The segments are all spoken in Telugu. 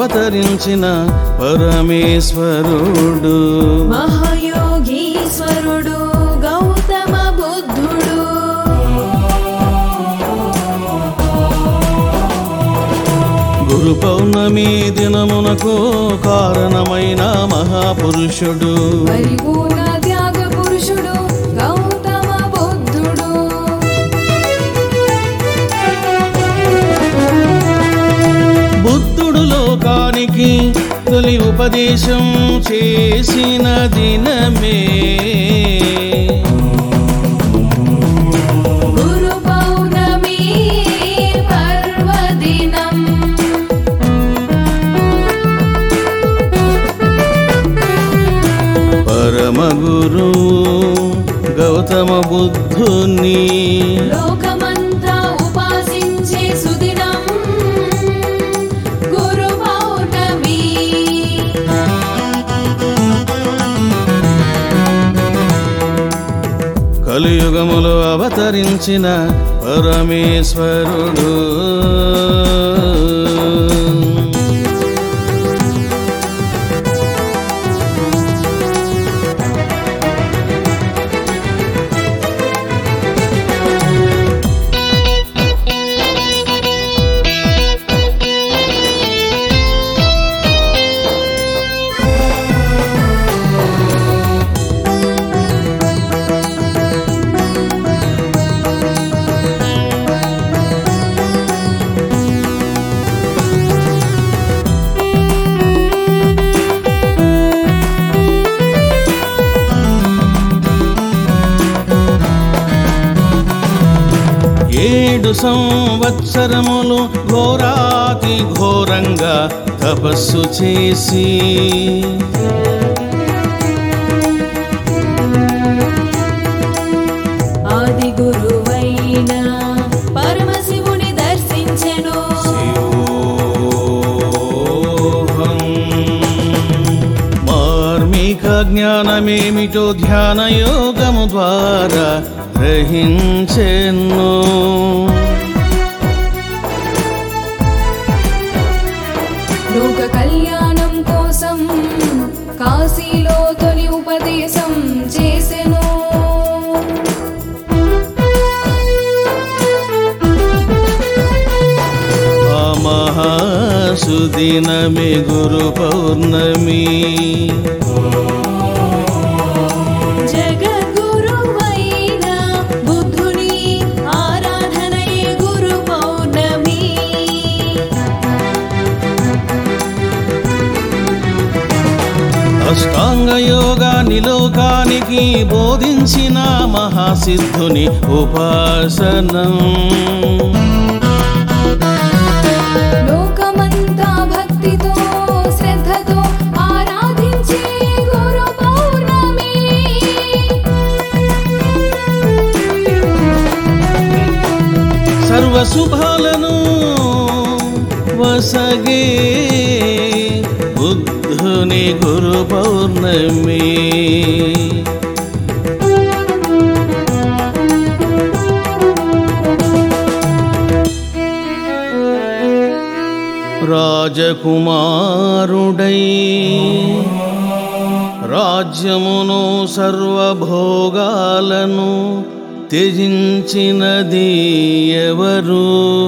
అవతరించిన పరమేశ్వరుడు మహాయోగీశ్వరుడు గౌతమ బుద్ధుడు గురు పౌర్ణమి దినమునకు కారణమైన మహాపురుషుడు పరిపూర్ణ త్యాగ పురుషుడు గౌతమ బుద్ధుడు బుద్ధుడు లోకానికి తొలి ఉపదేశం చేసిన దినమే గురు పౌర్ణమి పర్వదినం పరమగురు గౌతమ బుద్ధుని లోకమంతా ఉపాసించే సుదినం గురు పౌర్ణమి కలియుగములో అవతరించిన పరమేశ్వరుడు ఏడు సంవత్సరములు ఘోరాతి ఘోరంగా తపస్సు చేసి ఆది గురువైన పరమశివుని దర్శించెను శివోహం. మార్మిక జ్ఞానమేమిటో ధ్యాన యోగము ద్వారా గ్రహించెను లోక కళ్యాణం కోసం కాశీలో తొలి ఉపదేశం చేసెను ఆ మహాసుదినమే గురు పౌర్ణమి జగద్గురువైన బుద్ధుని ఆరాధనయే గురు పౌర్ణమి అష్టాంగ యోగాన్ని లోకానికి బోధించిన మహాసిద్ధుని ఉపాసనం లోకమంతా భక్తితో శ్రద్ధతో ఆరాధించే గురు పౌర్ణమి సర్వ శుభాలను వసగే బుద్ధుని గురు పౌర్ణమి రాజకుమారుడై రాజ్యమును సర్వభోగాలను త్యజించినది ఎవరు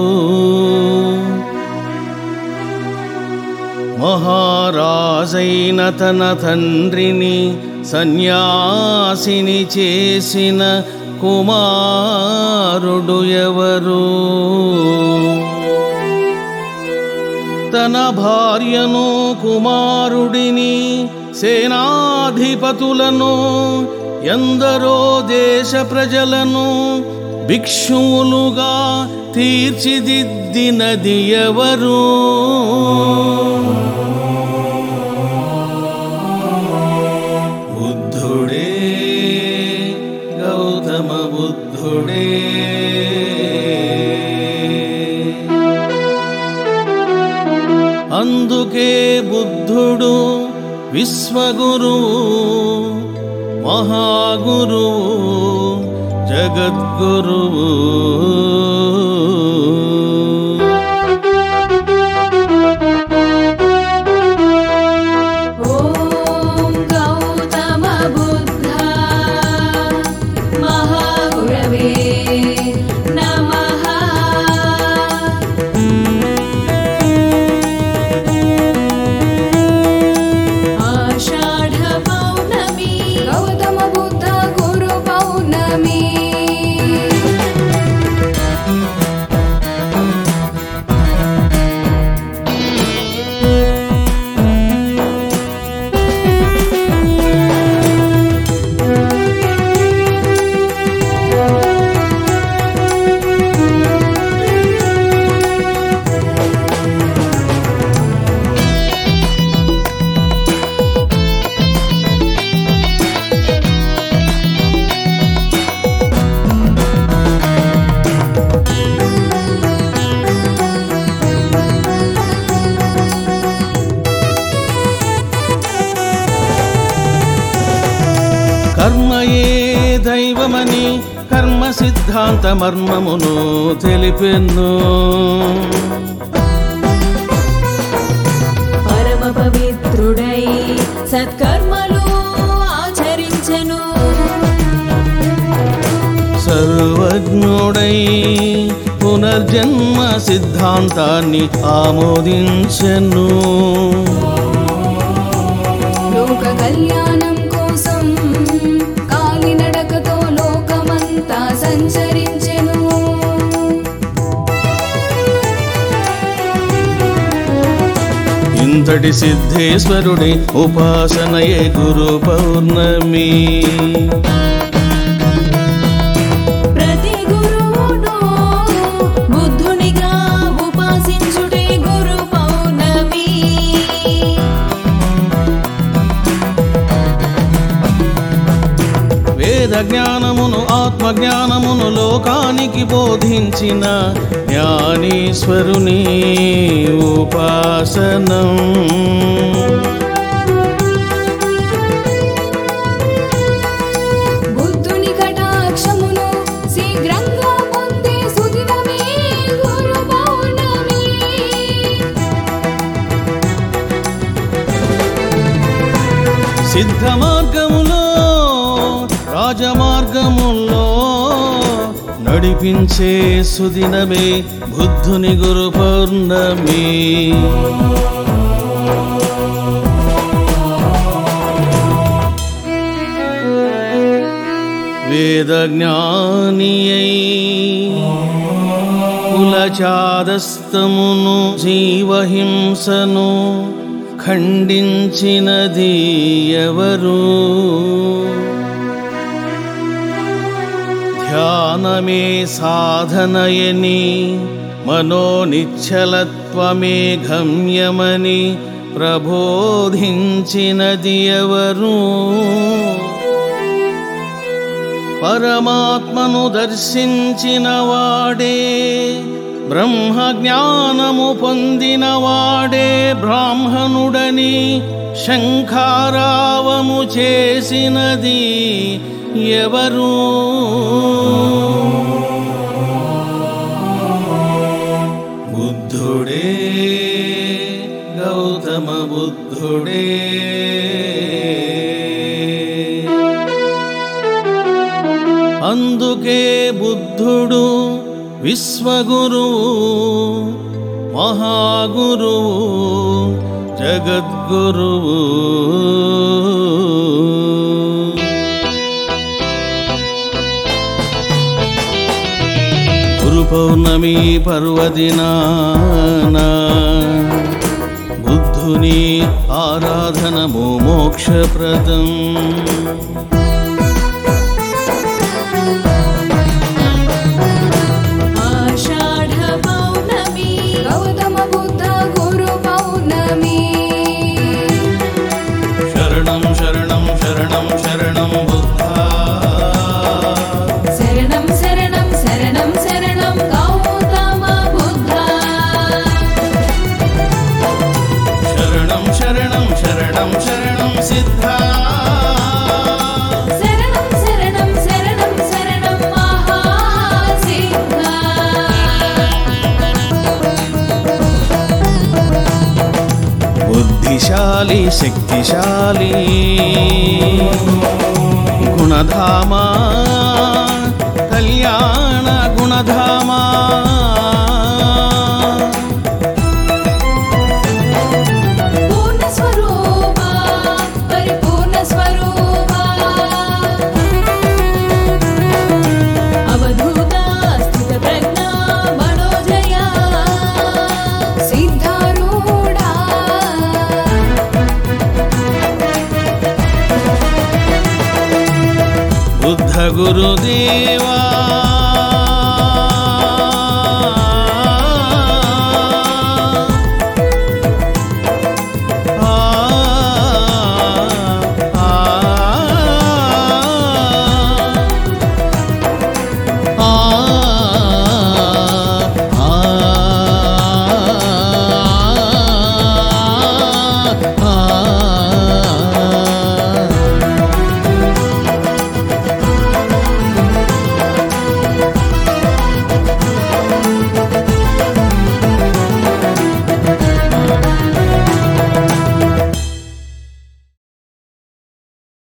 మహారాజైన తన తండ్రిని సన్యాసిని చేసిన కుమారుడు ఎవరు తన భార్యను కుమారుడిని సేనాధిపతులను ఎందరో దేశ ప్రజలను భిక్షువులుగా తీర్చిదిద్దినది ఎవరు బుద్ధుడే గౌతమ బుద్ధుడే అందుకే బుద్ధుడు విశ్వగురువు మహాగురువు జగద్గురువు కర్మయే దైవమని కర్మ సిద్ధాంత మర్మమును తెలిపెన్ను పరమ పవిత్రుడై సత్కర్మలు ఆచరించెను సర్వజ్ఞుడై పునర్జన్మ సిద్ధాంతాన్ని ఆమోదించెను లోక కళ్యాణం కోసం కాలినడకతో లోకమంతా సంచరించెను ఇంతటి సిద్ధేశ్వరుడి ఉపాసనయే గురు పౌర్ణమి ప్రతి గురువును బుద్ధునిగా ఉపాసించుటే గురు పౌర్ణమి వేద జ్ఞానమును ఆత్మ జ్ఞానమును లోకానికి బోధించిన జ్ఞానేశ్వరుని ఉపాసనం బుద్ధుని కటాక్షమును శీఘ్రంగా పొందే సుదినమే గురు పౌర్ణమి సిద్ధ మార్గములో రాజమార్గములో నడిపించే సుదినమే బుద్ధుని గురు పౌర్ణమి వేదజ్ఞానియై కులచాదస్తమును జీవహింసను ఖండించినది ఎవరు ధ్యానమే సాధనయని మనోనిశ్చలత్వమే గమ్యమని ప్రబోధించినది ఎవరు పరమాత్మను దర్శించిన వాడే బ్రహ్మ జ్ఞానము పొందిన వాడే బ్రాహ్మణుడని శంఖారావము చేసినది ఎవరు బుద్ధుడే గౌతమ బుద్ధుడే అందుకే బుద్ధుడు విశ్వగురువు మహాగురువు జగద్గురువు గురు పౌర్ణమి పర్వదినాన బుద్ధుని ఆరాధనము మోక్షప్రదం ఆషాఢ పౌర్ణమి గౌతమ బుద్ధ గురు పౌర్ణమి శరణం శరణం శరణం శరణం బుద్ధ శరణం శరణం శరణం శరణం గౌతమ బుద్ధ శరణం శరణం శరణం శరణం సిద్ధ శరణం శరణం శరణం శరణం మహాసిద్ధ బుద్ధిశాలి శక్తిశాలి గుణధామా కళ్యాణ గుణధామా పూర్ణ స్వరూప పరిపూర్ణ స్వరూప అవధూత స్థిత ప్రజ్ఞ మనోజయ సిద్ధారూఢ బుద్ధ గురుదేవా